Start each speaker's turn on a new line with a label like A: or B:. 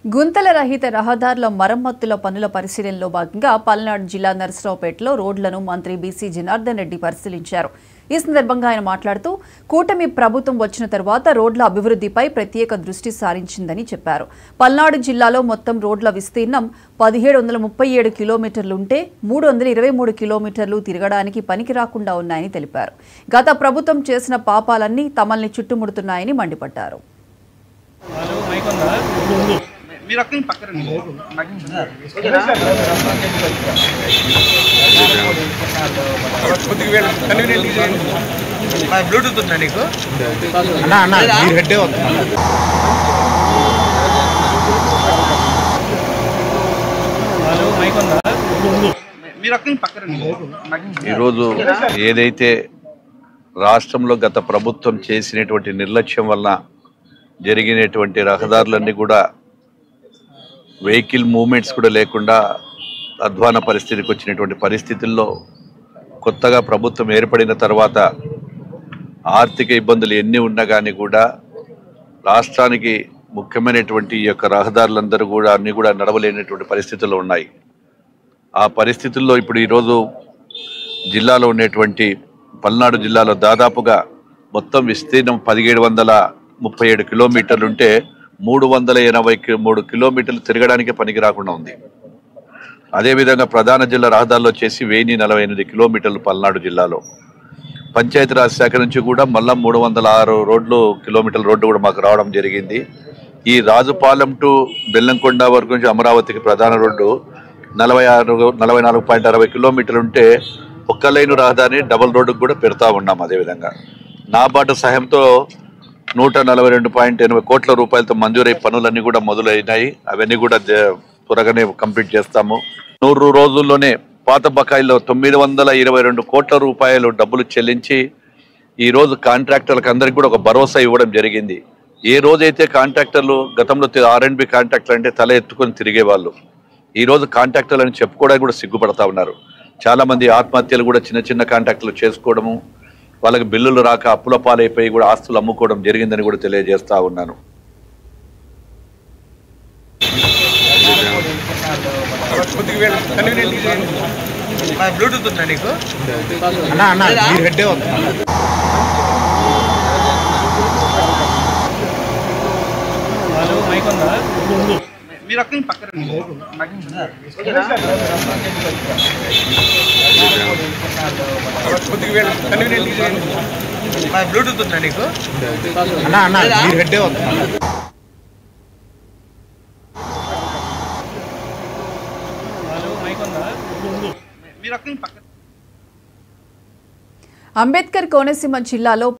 A: గుంతల రహిత రహదారుల మరమ్మతుల పనుల పరిశీలనలో భాగంగా పల్నాడు జిల్లా నరసరావుపేటలో రోడ్లను మంత్రి బీసీ జనార్దన్ రెడ్డి పరిశీలించారు ఈ సందర్భంగా ఆయన మాట్లాడుతూ కూటమి ప్రభుత్వం వచ్చిన తర్వాత రోడ్ల అభివృద్ధిపై ప్రత్యేక దృష్టి సారించిందని చెప్పారు పల్నాడు జిల్లాలో మొత్తం రోడ్ల విస్తీర్ణం పదిహేడు వందల ముప్పై ఏడు కిలోమీటర్లుంటే మూడు వందల ఇరవై మూడు కిలోమీటర్లు తిరగడానికి పనికి రాకుండా ఉన్నాయని తెలిపారు గత ప్రభుత్వం చేసిన పాపాలన్నీ తమల్ని చుట్టుముడుతున్నాయని మండిపడ్డారు
B: మీరు అక్కడి నుంచి పక్కన రండి. నాకు బ్లూటూత్ ఉందా నీకు
C: అన్నా అన్న మీరు హెడ్డే వస్తున్నా
B: మీరు అక్కడి నుంచి పక్కన రండి.
D: ఈరోజు ఏదైతే రాష్ట్రంలో గత ప్రభుత్వం చేసినటువంటి నిర్లక్ష్యం వలన జరిగినటువంటి రహదారులన్నీ కూడా వెహికల్ మూమెంట్స్ కూడా లేకుండా అధ్వాన పరిస్థితికి వచ్చినటువంటి పరిస్థితుల్లో కొత్తగా ప్రభుత్వం ఏర్పడిన తర్వాత ఆర్థిక ఇబ్బందులు ఎన్ని ఉన్నా కానీ కూడా రాష్ట్రానికి ముఖ్యమైనటువంటి ఈ యొక్క రహదారులందరూ కూడా అన్ని కూడా నడవలేనటువంటి పరిస్థితులు ఉన్నాయి ఆ పరిస్థితుల్లో ఇప్పుడు ఈరోజు జిల్లాలో ఉండేటువంటి పల్నాడు జిల్లాలో దాదాపుగా మొత్తం విస్తీర్ణం పదిహేడు వందల ముప్పై ఏడు కిలోమీటర్లు ఉంటే మూడు వందల ఎనభై కి- మూడు కిలోమీటర్లు తిరగడానికి పనికి రాకుండా ఉంది అదేవిధంగా ప్రధాన జిల్లా రహదారులు వచ్చేసి వెయ్యి నలభై ఎనిమిది కిలోమీటర్లు పల్నాడు జిల్లాలో పంచాయతీరాజ్ శాఖ నుంచి కూడా మళ్ళా మూడు వందల ఆరు రోడ్లు కిలోమీటర్ల రోడ్డు కూడా మాకు రావడం జరిగింది ఈ రాజుపాలెం టు బెల్లంకొండ వరకు నుంచి అమరావతికి ప్రధాన రోడ్డు నలభై ఆరు నలభై నాలుగు పాయింట్ అరవై కిలోమీటర్లు ఉంటే ఒక్క లైను రహదారిని డబుల్ రోడ్డుకు కూడా పెడతా ఉన్నాం అదేవిధంగా నాబార్డు సహాయంతో నూట నలభై రెండు పాయింట్ ఎనభై కోట్ల రూపాయలతో మంజూరై పనులన్నీ కూడా మొదలైనాయి అవన్నీ కూడా జ- త్వరగానే కంప్లీట్ చేస్తాము నూరు రోజుల్లోనే పాత బకాయిలో తొమ్మిది వందల ఇరవై రెండు కోట్ల రూపాయలు డబ్బులు చెల్లించి ఈ రోజు కాంట్రాక్టర్లకు అందరికి కూడా ఒక భరోసా ఇవ్వడం జరిగింది ఏ రోజైతే కాంట్రాక్టర్లు గతంలో ఆర్ అండ్ బి కాంట్రాక్టర్ అంటే తల ఎత్తుకొని తిరిగేవాళ్ళు ఈ రోజు కాంట్రాక్టర్లు అని చెప్పుకోవడానికి కూడా సిగ్గుపడతా ఉన్నారు చాలా మంది ఆత్మహత్యలు కూడా చిన్న చిన్న కాంట్రాక్టులు చేసుకోవడము వాళ్ళకి బిల్లులు రాక అప్పుల పాలైపోయి కూడా ఆస్తులు అమ్ముకోవడం జరిగిందని కూడా తెలియజేస్తా ఉన్నాను
B: నాకు బ్లూటూత్ ఉందా నీకు
C: అన్నా అన్న మీరు హెడ్డే వస్తున్నా
B: మీరు అక్కడి నుంచి పక్కన రండి. నాకు బ్లూటూత్ ఉందా నీకు
C: అన్నా అన్న మీరు హెడ్డే వస్తున్నా
B: మీరు అక్కడి నుంచి పక్కన
A: అంబేద్కర్ కోనసీమ జిల్లాలో